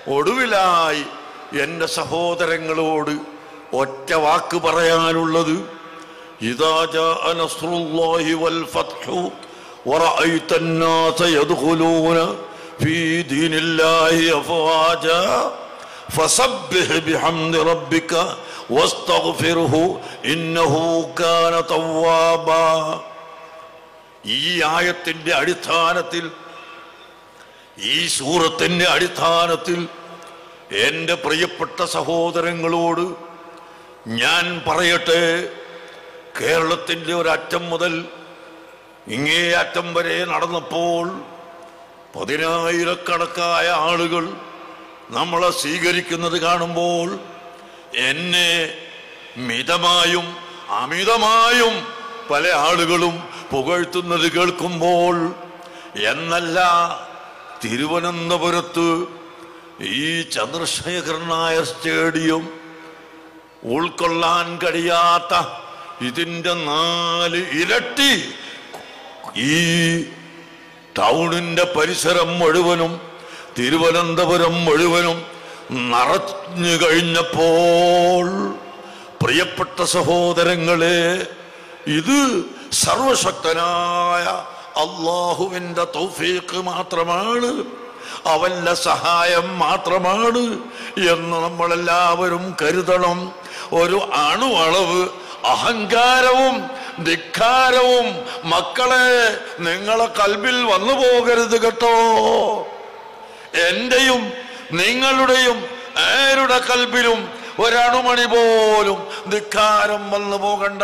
ഒടുവിലായി എൻ്റെ സഹോദരങ്ങളോട് ഒറ്റ വാക്ക് പറയാനുള്ളത് ഇതാ جاء نصر الله والفتح ورأيت الناس يدخلون في دين الله أفواجا فسبح بحمد ربك واستغفره إنه كان توابا ഈ ആയത്തിന്റെ അടിസ്ഥാനത്തിൽ ഈ സൂറത്തിന്റെ അടിസ്ഥാനത്തിൽ എൻ്റെ പ്രിയപ്പെട്ട സഹോദരങ്ങളോട് ഞാൻ പറയട്ടെ കേരളത്തിൻ്റെ ഒരറ്റം മുതൽ ഇങ്ങേ അറ്റം വരെ നടന്നപ്പോൾ പതിനായിരക്കണക്കായ ആളുകൾ നമ്മളെ സ്വീകരിക്കുന്നത് കാണുമ്പോൾ എന്നെ മിതമായും അമിതമായും പല ആളുകളും പുകഴ്ത്തുന്നത് കേൾക്കുമ്പോൾ എന്നല്ല തിരുവനന്തപുരത്ത് ഈ ചന്ദ്രശേഖരൻ നായർ സ്റ്റേഡിയം ഉൾക്കൊള്ളാൻ കഴിയാത്ത ഇതിന്റെ നാല് ഇരട്ടി ഈ ടൗണിന്റെ പരിസരം മുഴുവനും തിരുവനന്തപുരം മുഴുവനും നിറഞ്ഞു കഴിഞ്ഞപ്പോൾ പ്രിയപ്പെട്ട സഹോദരങ്ങളെ ഇത് സർവശക്തനായ അള്ളാഹുവിന്റെ തൗഫീഖ് മാത്രമാണ് അവന്റെ സഹായം മാത്രമാണ് എന്ന് നമ്മളെല്ലാവരും കരുതണം ഒരു അണുവളവ് അഹങ്കാരവും ധിക്കാരവും മക്കളെ നിങ്ങളെ കൽബിൽ വന്നു പോകരുത് കേട്ടോ എന്റെയും നിങ്ങളുടെയും ആരുടെ കൽബിലും ഒരണുമണി പോലും ധിക്കാരം വന്നു പോകണ്ട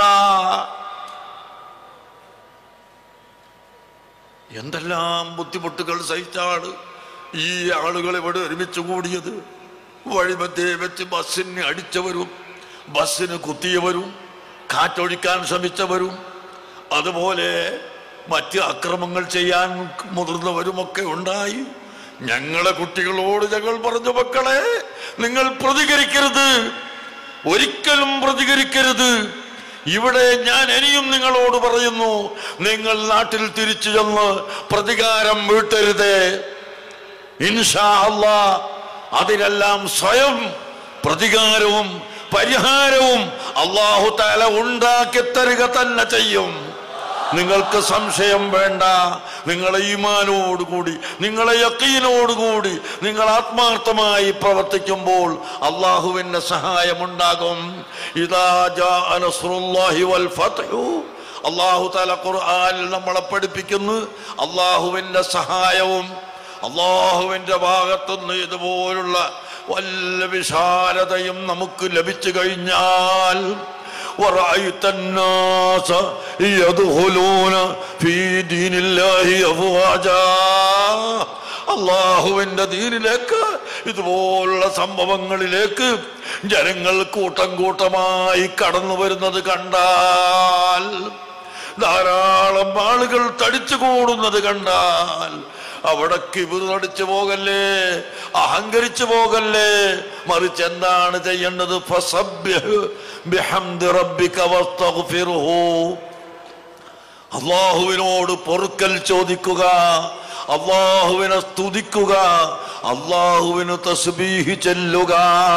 എന്തെല്ലാം ബുദ്ധിമുട്ടുകൾ സഹിച്ചാണ് ഈ ആളുകൾ ഇവിടെ ഒരുമിച്ച് കൂടിയത് വഴിമധ്യേ വെച്ച് ബസ്സിന് അടിച്ചവരും ബസ്സിന് കുത്തിയവരും കാറ്റൊഴിക്കാൻ ശ്രമിച്ചവരും അതുപോലെ മറ്റ് അക്രമങ്ങൾ ചെയ്യാൻ മുതിർന്നവരുമൊക്കെ ഉണ്ടായി ഞങ്ങളെ കുട്ടികളോട് ഞങ്ങൾ പറഞ്ഞു മക്കളെ നിങ്ങൾ പ്രതികരിക്കരുത് ഒരിക്കലും പ്രതികരിക്കരുത് ഇവിടെ ഞാൻ ഇനിയും നിങ്ങളോട് പറയുന്നു നിങ്ങൾ നാട്ടിൽ തിരിച്ചു ചെന്ന് പ്രതികാരം വീട്ടരുതേ ഇൻഷാ അല്ലാ അതിനെല്ലാം സ്വയം പ്രതികാരവും പരിഹാരവും അള്ളാഹു താല ഉണ്ടാക്കി തരിക തന്നെ ചെയ്യും നിങ്ങൾക്ക് സംശയം വേണ്ട നിങ്ങളെ ഈമാനോടുകൂടി നിങ്ങളെ യക്കീനോടുകൂടി നിങ്ങൾ ആത്മാർത്ഥമായി പ്രവർത്തിക്കുമ്പോൾ അള്ളാഹുവിന്റെ സഹായമുണ്ടാകും ഇതാ ജാഅ നസ്റുല്ലാഹി വൽ ഫത്ഹു അള്ളാഹു താല ഖുർആനിൽ നമ്മളെ പഠിപ്പിക്കുന്നു അള്ളാഹുവിന്റെ സഹായവും അള്ളാഹുവിന്റെ ഭാഗത്തുനിന്ന് ഇതുപോലുള്ള വല്ല വിശാലതയും നമുക്ക് ലഭിച്ചു കഴിഞ്ഞാൽ ورأيت الناس يدخلون في دين الله أفواجا അള്ളാഹുവിന്റെ ദീനിലേക്ക് ഇതുപോലുള്ള സംഭവങ്ങളിലേക്ക് ജനങ്ങൾ കൂട്ടം കൂട്ടമായി കടന്നു വരുന്നത് കണ്ടാൽ ധാരാളം ആളുകൾ തടിച്ചു കൂടുന്നത് കണ്ടാൽ അവിടെ കിബിറടിച്ചു പോകല്ലേ അഹങ്കരിച്ചു പോകല്ലേ മറിച്ച് എന്താണ് ചെയ്യേണ്ടത് ഫസബ്യഹ് ബിഹംദി റബ്ബിക വസ്തഗ്ഫിർഹു. അള്ളാഹുവിനോട് പൊറുക്കൽ ചോദിക്കുക അള്ളാഹുവിനെ സ്തുതിക്കുക അള്ളാഹുവിന് തസ്ബീഹ് ചെല്ലുക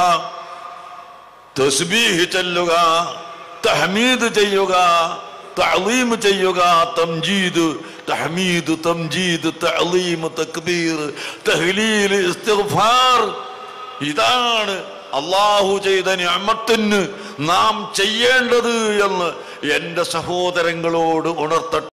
തസ്ബീഹ് ചെല്ലുക തഹ്മീദ് ചെയ്യുക തഅലീം ചെയ്യുക തംജീദ് തഹ്മീദ് തംജീദ് തഅലീം തക്ബീർ തഹ്ലീൽ ഇസ്തിഗ്ഫാർ ഇതാണ് അള്ളാഹു ചെയ്ത നിഅമത്തിന് നാം ചെയ്യേണ്ടത് എന്ന് എൻ്റെ സഹോദരങ്ങളോട് ഉണർത്തട്ടെ